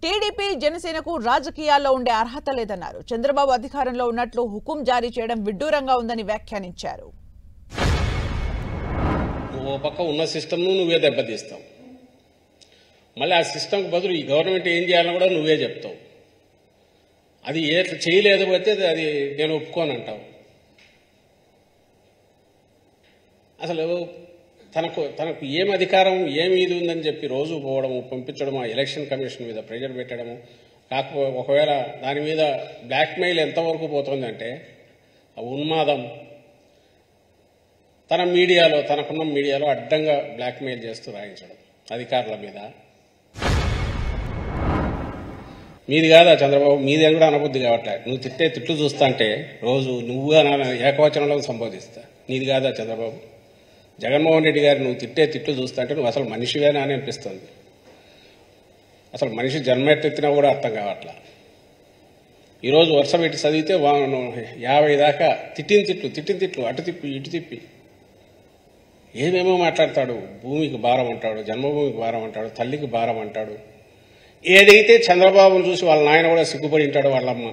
TDP జనసేనకు రాజకీయాల్లో ఉండే అర్హత లేదన్నారు చంద్రబాబు అధికారంలో ఉన్నట్లు హుకుం జారీ చేయడం విడ్డూరంగా ఉందని వ్యాఖ్యానించారు నువ్వు ఓ పక్క ఉన్న సిస్టమ్ను నువ్వే దెబ్బతీస్తావు మళ్ళీ ఆ సిస్టమ్కి బదులు ఈ గవర్నమెంట్ ఏం చేయాలని కూడా నువ్వే చెప్తావు అది ఏ చేయలేదు పోతే అది నేను ఒప్పుకోను అంటావు అసలు తనకు తనకు ఏం అధికారం ఏమి ఇది ఉందని చెప్పి రోజు పోవడము పంపించడము ఆ ఎలక్షన్ కమిషన్ మీద ప్రెజర్ పెట్టడము కాకపోతే ఒకవేళ దాని మీద బ్లాక్మెయిల్ ఎంతవరకు పోతుందంటే ఆ ఉన్మాదం తన మీడియాలో తనకున్న మీడియాలో అడ్డంగా బ్లాక్మెయిల్ చేస్తూ రాయించడం అధికారుల మీద మీది కాదా చంద్రబాబు మీది అని కూడా అనబుద్ధి కావట్లే నువ్వు తిట్టే తిట్లు చూస్తా అంటే రోజు నువ్వుగా నా ఏకవచనంలో సంబోధిస్తా నీది కాదా చంద్రబాబు జగన్మోహన్ రెడ్డి గారు నువ్వు తిట్టే తిట్లు చూస్తా అంటే నువ్వు అసలు మనిషివేనా అని అనిపిస్తుంది అసలు మనిషి జన్మెత్తెత్తినా కూడా అర్థం కావట్లా ఈరోజు వరుస పెట్టి చదివితే వా- యాభై దాకా తిట్టిన తిట్లు తిట్టిన తిట్లు అటు తిప్పి ఇటు తిప్పి ఏమేమో మాట్లాడతాడు భూమికి భారం అంటాడు జన్మభూమికి భారం అంటాడు తల్లికి భారం అంటాడు ఏదైతే చంద్రబాబును చూసి వాళ్ళ నాయన కూడా సిగ్గుపడి ఉంటాడు వాళ్ళమ్మ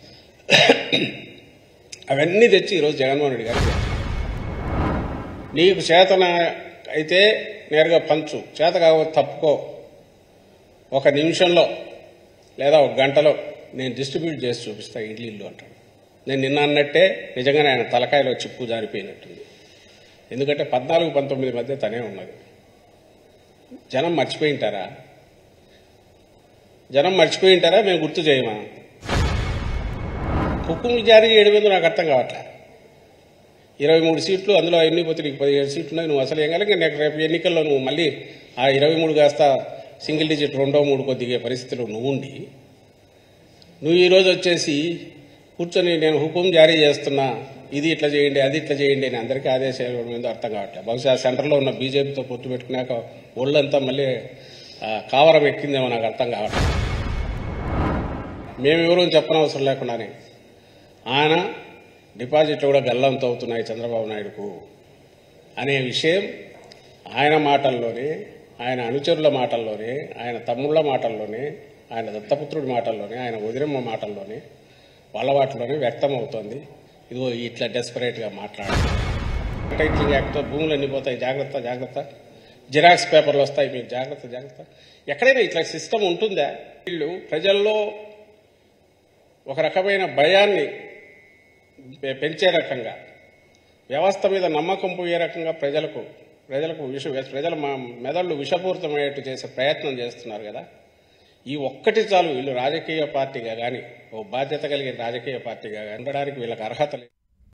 అవన్నీ తెచ్చి ఈరోజు జగన్మోహన్ రెడ్డి గారు చేశారు. నీకు చేతన అయితే నేరుగా పంచు చేత కాకపోతే తప్పుకో ఒక నిమిషంలో లేదా ఒక గంటలో నేను డిస్ట్రిబ్యూట్ చేసి చూపిస్తా ఇడ్లీలు అంటాడు నేను నిన్న అన్నట్టే నిజంగానే ఆయన తలకాయలో చిప్పు జారిపోయినట్టుంది ఎందుకంటే పద్నాలుగు పంతొమ్మిది మధ్య తనే ఉన్నది జనం మర్చిపోయి ఉంటారా జనం మర్చిపోయి ఉంటారా మేము గుర్తు చేయమా హుకుం జారీ చేయడం మీద నాకు అర్థం కావట్లే ఇరవై మూడు సీట్లు అందులో ఎన్ని పోతే నీకు పదిహేడు సీట్లు ఉన్నాయి నువ్వు అసలు ఏం కాదు ఇంకా నీకు రేపు ఎన్నికల్లో నువ్వు మళ్ళీ ఆ ఇరవై మూడు కాస్త సింగిల్ డిజిట్ రెండో మూడు కొద్దిగే పరిస్థితిలో నువ్వు ఉండి నువ్వు ఈరోజు వచ్చేసి కూర్చొని నేను హుకుం జారీ చేస్తున్నా ఇది ఇట్లా చేయండి అది ఇట్లా చేయండి అని అందరికీ ఆదేశాలు ఇవ్వడం ఏందో అర్థం కావట్లేదు బహుశా సెంటర్లో ఉన్న బీజేపీతో పొత్తు పెట్టుకున్నాక ఒళ్ళంతా మళ్ళీ ఆ, కావరం ఎక్కిందేమో నాకు అర్థం కావట్లేదు మేమెవరూ చెప్పనవసరం లేకుండానే ఆయన డిపాజిట్లు కూడా గల్లంతో అవుతున్నాయి చంద్రబాబు నాయుడుకు అనే విషయం ఆయన మాటల్లోనే ఆయన అనుచరుల మాటల్లోనే ఆయన తమ్ముళ్ళ మాటల్లోనే ఆయన దత్తపుత్రుడి మాటల్లోనే ఆయన వదిరమ్మ మాటల్లోనే వాళ్ళ వాటిలోనే వ్యక్తం అవుతోంది ఇదిగో ఇట్లా డెస్పరేట్గా మాట్లాడాలి టైటిలింగ్ యాక్ట్తో భూములు అన్ని పోతాయి జాగ్రత్త జాగ్రత్త జిరాక్స్ పేపర్లు వస్తాయి మీకు జాగ్రత్త జాగ్రత్త ఎక్కడైనా ఇట్లా సిస్టమ్ ఉంటుందా వీళ్ళు ప్రజల్లో ఒక రకమైన భయాన్ని పె- పెంచే రకంగా వ్యవస్థ మీద నమ్మకం పోయే రకంగా ప్రజలకు ప్రజలకు విష ప్రజల మా- మెదళ్ళు విషపూరితమయ్యేట్టు చేసే ప్రయత్నం చేస్తున్నారు కదా ఈ ఒక్కటి చాలు వీళ్ళు రాజకీయ పార్టీగా కానీ ఓ బాధ్యత కలిగిన రాజకీయ పార్టీగా గానీ ఉండడానికి వీళ్ళకి అర్హత లేదు